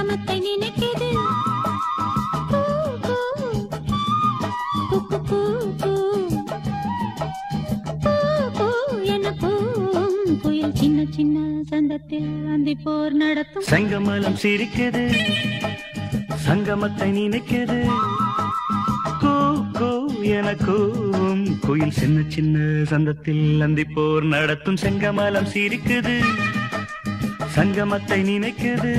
சங்கமத்தை நினைக்குது கூ, கூ. கூ, கூ, கூ, கூ. கூ, கூ என கூவும் குயில் சின்ன சின்ன சந்தத்தில் அந்தி போர் நடத்தும் செங்கமலம் சிரிக்குது சங்கமத்தை நினைக்குது கூ கூ என கூவும் குயில் சின்ன சின்ன சந்தத்தில் அந்தி போர் நடத்தும் செங்கமலம் சிரிக்குது சங்கமத்தை நினைக்குது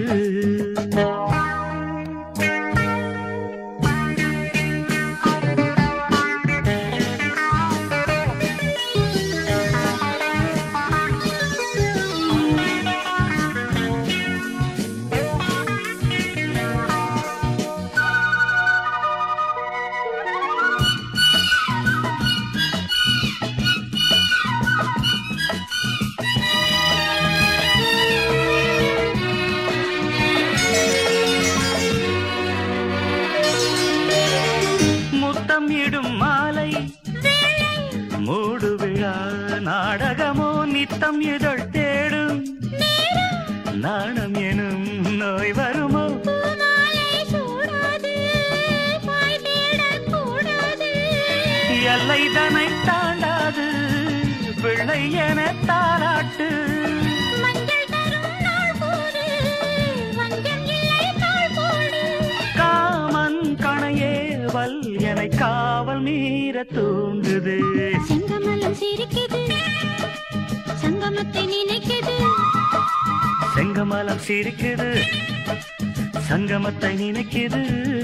முத்தம் இடும் மாலை மூடு விழா நாடகமோ நித்தம் இதழ் தேடும் நாணம் எனும் நோய் வருமோ பூமாலை சூடாது, பாய் தேடக்கூடாது. எல்லை தனை தாண்டாது பிள்ளை என தாராட்டு மஞ்சள் தரும் நாள் போது, வஞ்சம் இல்லை நாள் போடு. காமன் கணையேவல் என காவல் மீற தூண்டுது செங்கமலம் சிரிக்குது சங்கமத்தை நினைக்குது செங்கமலம் சிரிக்குது சங்கமத்தை நினைக்குது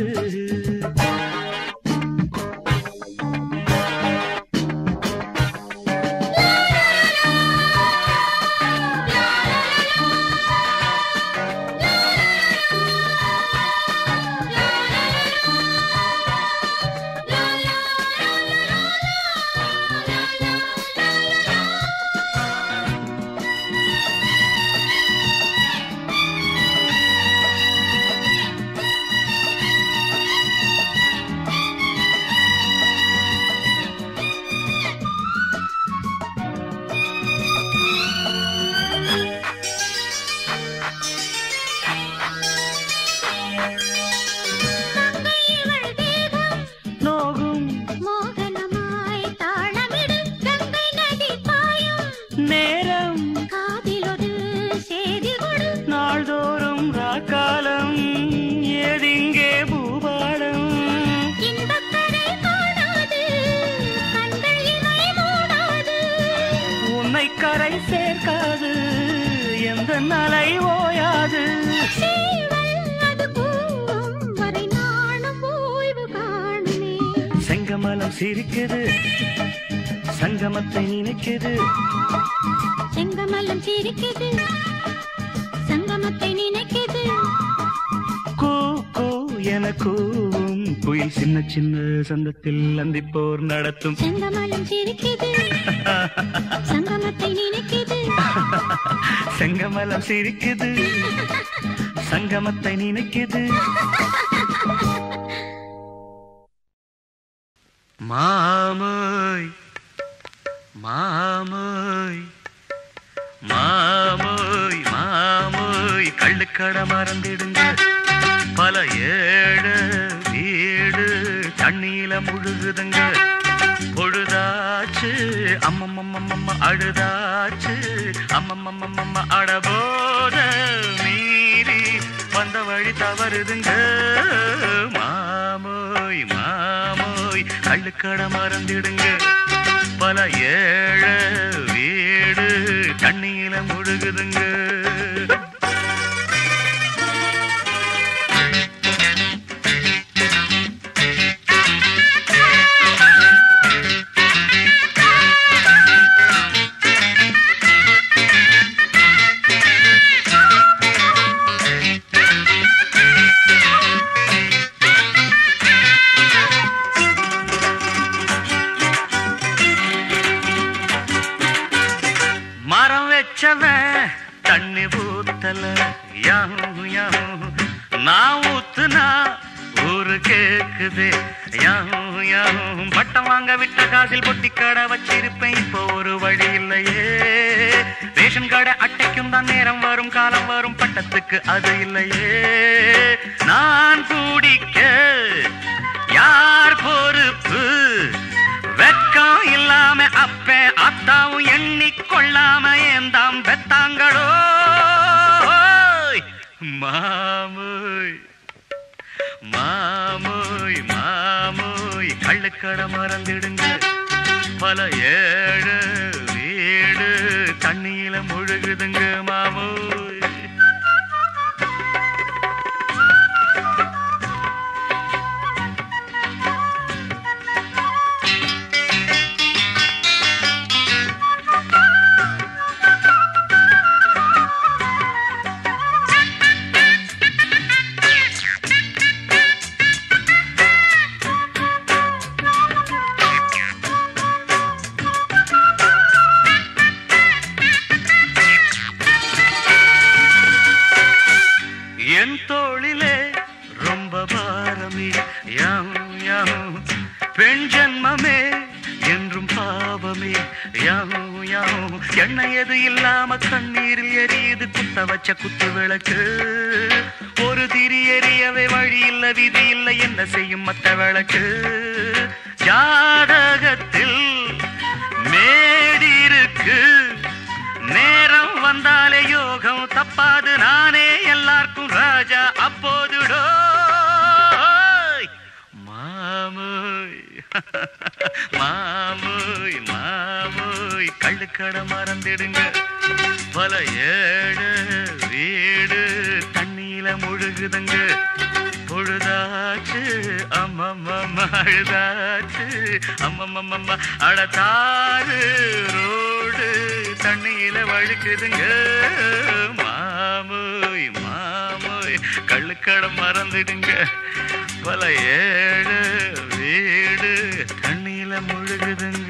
இவள் தேகம் நோகும் மோகனமாய் தாளமிடு கங்கை நதி பாயும் நேரம் காதில் ஒரு செய்தி கொடு நாள்தோறும் ராக்காலம் ஏதிங்கே பூபாடம் இன்பக் கரை காணாது கண்கள் இமை மூடாது உன்னை கரை சேர்க்காது எந்த நலை ஓயாது சேவல் அது கூவும் வரை நானும் ஓய்வு காணுமே செங்கமலம் சிரிக்குது சங்கமத்தை நினைக்குது செங்கமலம் சிரிக்குது சங்கமத்தை நினைக்குது கூ கூ என கூவும் குயில் சின்ன சின்ன சந்தத்தில் அந்திப்போர் நடத்தும் செங்கமலம் சிரிக்குது சங்கமத்தை நினைக்குது செங்கமலம் சிரிக்குது சங்கமத்தை நினைக்குது மாமோய் மாமோய் மாமோய் மாமோய் கள்ளுக்கடை மறந்திடுங்க பல ஏழு வீடு தண்ணியில முழுகுதுங்க பொழுதாச்சு அம்மம்மம்மம்ம அழுதாச்சு அம்மம்மம்மம்ம அடபோத மீறி வந்த வழி தவறுதுங்க மாமோய் மாமோய் கள்ளுக்கடை மறந்திடுங்க பல ஏழு வீடு தண்ணியில முழுகுதுங்க மரம் வச்சவன் தண்ணி ஊத்தல யாஹூ யாஹூ நான் ஊத்துனா ஊரு ஊரு கேக்குது யாவும் யாவும் பட்டம் வாங்க விட்ட காசில் பொட்டி கடை வச்சிருப்பேன் இப்போ ஒரு வழி இல்லையே ரேஷன் கடை அட்டைக்கும் தான் நேரம் வரும் காலம் வரும் பட்டத்துக்கு அது இல்லையே நான் குடிக்க யார் பொறுப்பு வெக்கம் இல்லாம அப்ப அத்தாவும் எண்ணிக்கொள்ளாம ஏந்தாம் பெத்தாங்களோ மாமோய் மாமோய் மாமோய் கள்ளுக்கடை மறந்துடுங்க பல ஏழு வீடு தண்ணியில முழுகுதுங்க மாமோய் என் தோளிலே ரொம்ப பாரமே யாம் யாம் பெண் ஜன்மமே என்றும் பாவமே யாம் யாம் எண்ணெய் எது இல்லாம கண்ணீரில் எரியுது குத்த வச்ச குத்து விளக்கு ஒரு திரி எரியவே வழி இல்ல விதி இல்லை என்ன செய்யும் மத்த விளக்கு ஜாதகத்தில் மேடிருக்கு நேரம் வந்தாலே யோகம் தப்பாது நானே எல்லாருக்கும் ராஜா அப்போதுடோ மாமோய் மாமோய் மாமோய் கள்ளுக்கடை மறந்துடுங்க பல ஏழு வீடு தண்ணியில முழுகுதுங்க பொழுதாச்சு அம்மம்மம்மா அழுதாச்சு அம்மம்மம்மா அடத்தாறு ரோடு தண்ணியில வழுக்குதுங்க மாமோய் மாமோய் கள்ளுக்கடை மறந்துடுங்க பல ஏழு வீடு தண்ணியில முழுகுதுங்க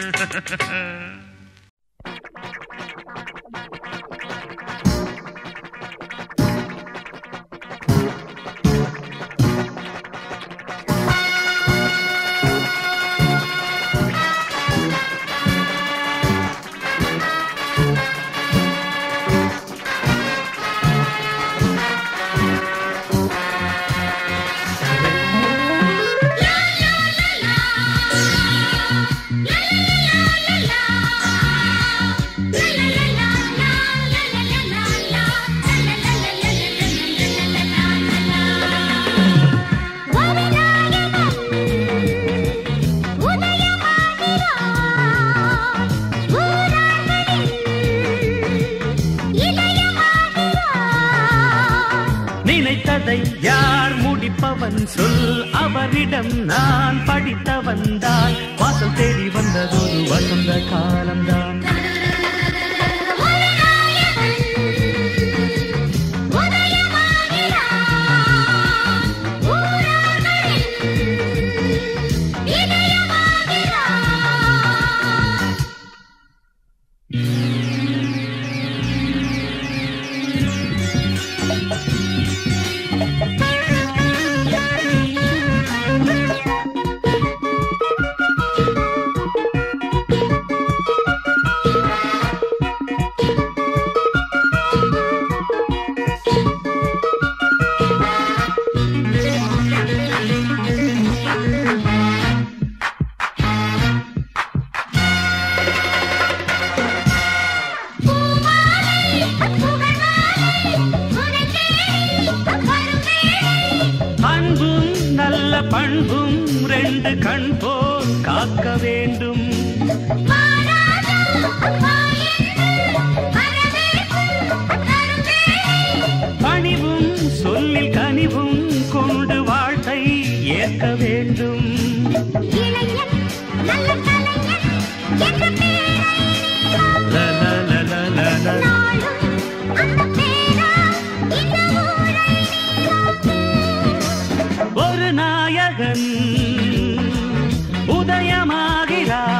நினைத்ததை யார் முடிப்பவன் சொல் அவரிடம் நான் படித்தவன் தான் வாசல் தேடி வந்ததொரு வசந்த காலம்தான் அன்பும் நல்ல பண்பும் ரெண்டு கண் போல் காக்க வேண்டும் பணிவும் சொல்லில் கனிவும் கொண்டு வாழ்த்தை ஏற்க வேண்டும் ல, ல, ல, ல, ல, ல. ஒரு நாயகன் உதயமாகிறார்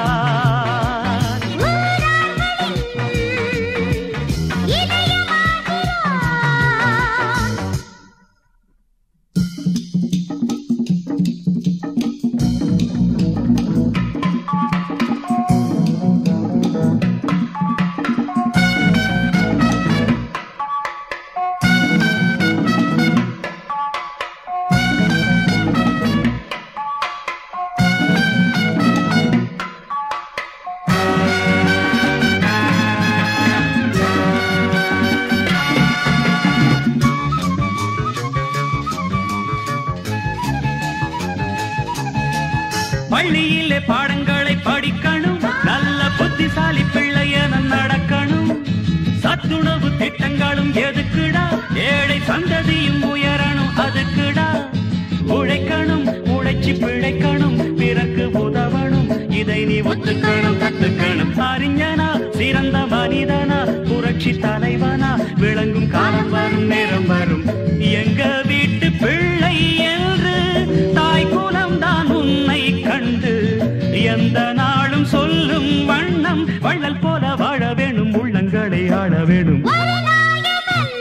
பள்ளியிலே பாடங்களை படிக்கணும் நல்ல புத்திசாலி பிள்ளையன நடக்கணும் சத்துணவு திட்டங்களும் எதுக்குடா ஏழை சந்ததியும் உயரணும் அதுக்குடா உழைக்கணும் உழைச்சி பிழைக்கணும் பிறக்கு உதவணும் இதை நீ ஒத்துக்கணும் கத்துக்கணும் அறிஞனா சிறந்த மனிதனா புரட்சி தலைவனா விளங்கும் காலம் வரும் நேரம் வரும் எங்க வீட்டு பிள்ளை என்று தாய் குலம் தான் உன்னை கண்டு எந்த நாளும் சொல்லும் வண்ணம் வள்ளல் போல வாழ வேணும் உள்ளங்களை ஆள வேணும் ஒரு நாயகன்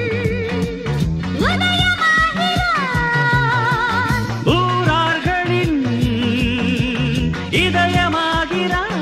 உதயமாகிறான் ஊரார்களின் இதயமாகிறான்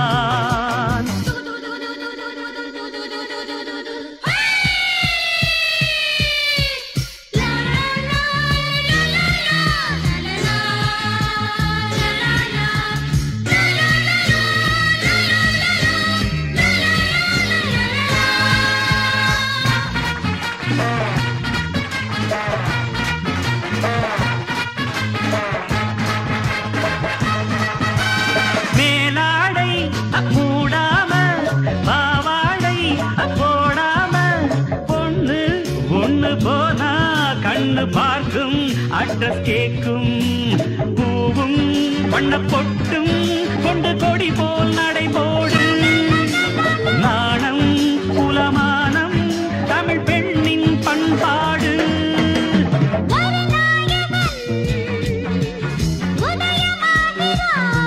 மேலாடை மூடாம பாவாடை போடாம பொண்ணு ஒண்ணு போனா கண்ணு பார்க்கும் அட்ரஸ் கேக்கும் பூவும் வண்ண பொட்டும் கொண்டு கொடி போல் நடை போடு நாணம் குலமானம் தமிழ் பெண்ணின் பண்பாடு ஒரு நாயகன் உதயமாகிறான்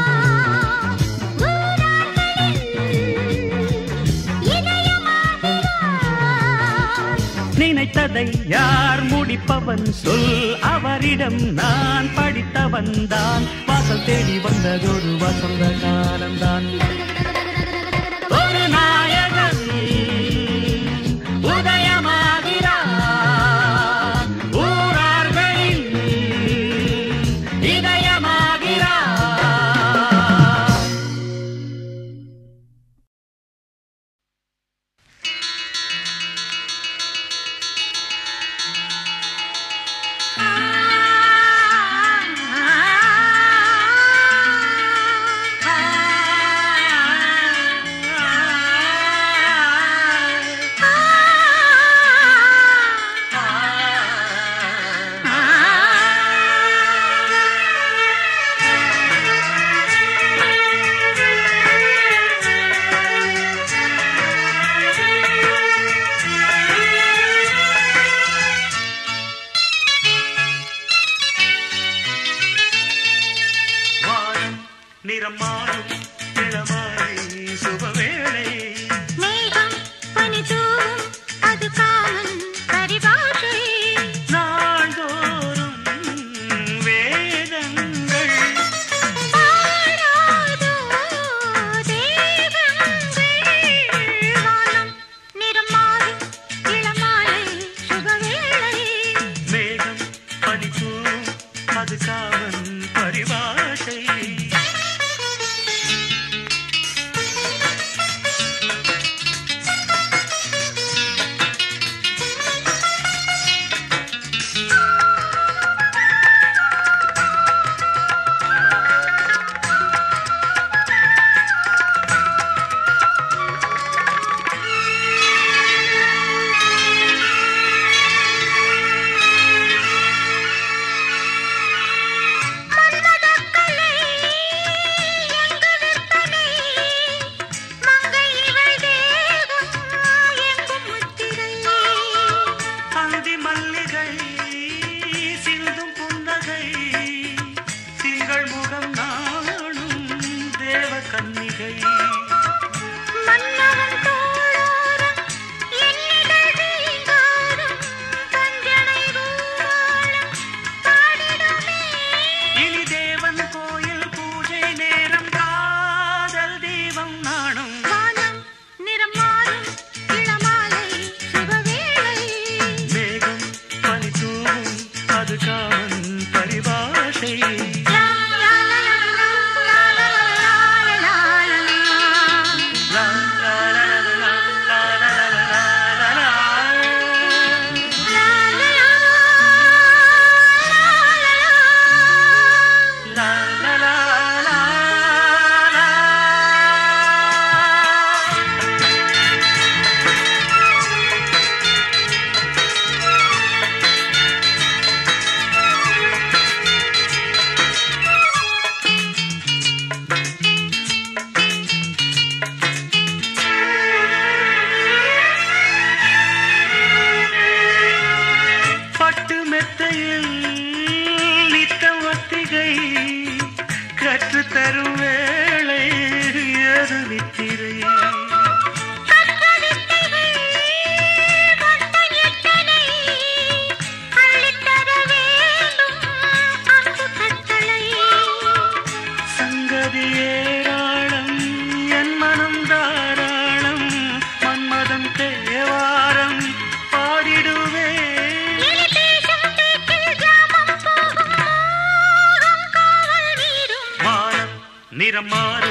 ஊரார்களின் இதயமாகிறான் நினைத்ததை யார் முடிப்பவன் சொல் அவரிடம் நான் படித்தவன் தான் வாசல் தேடி வந்ததொரு வசந்த காலம்தான் ஒரு நாயகன் உதயமாகிறான் ஊரார்களின் இதயமாகிறான் வானம் நிறம் மாறும் இளமாலை சுபவேளை மேகம் பனி தூவும் அது காமன் பரிபாஷை நாள்தோறும் வேதங்கள் பாடாதோ தேவங்கள் வானம் நிறம் மாறும் இளமாலை சுபவேளை மேகம் பனிக்கும் அது காவன் பரிபாஷை மன்மதக்கலை எங்கு விற்பனை மங்கை இவள் தேகம் எங்கும் முத்திரை அந்தி மல்லிகை சிந்தும் புன்னகை திங்கள் முகம் நாளும் தேவ கன்னிகை மன்னவன் தோளோரம் என்னிதழ் ரீங்காரம் கஞ்சனை பூவாளம் பாடிடுமே இனி தேவன் கோயில் பூஜை நேரம் காதல் தீபம் நாணும் வானம் நிறம் மாறும் இளமாலை சுபவேளை மேகம் பனிக்கும் வேளையில் நித்தம் ஒத்திகை கற்று தரும் வேளை அது நித்திரை சங்கதி ஏராளம் என் மனம் தாராளம் மன்மதம் தேவாரம் பாடிடுவே வானம் நிறம் மாற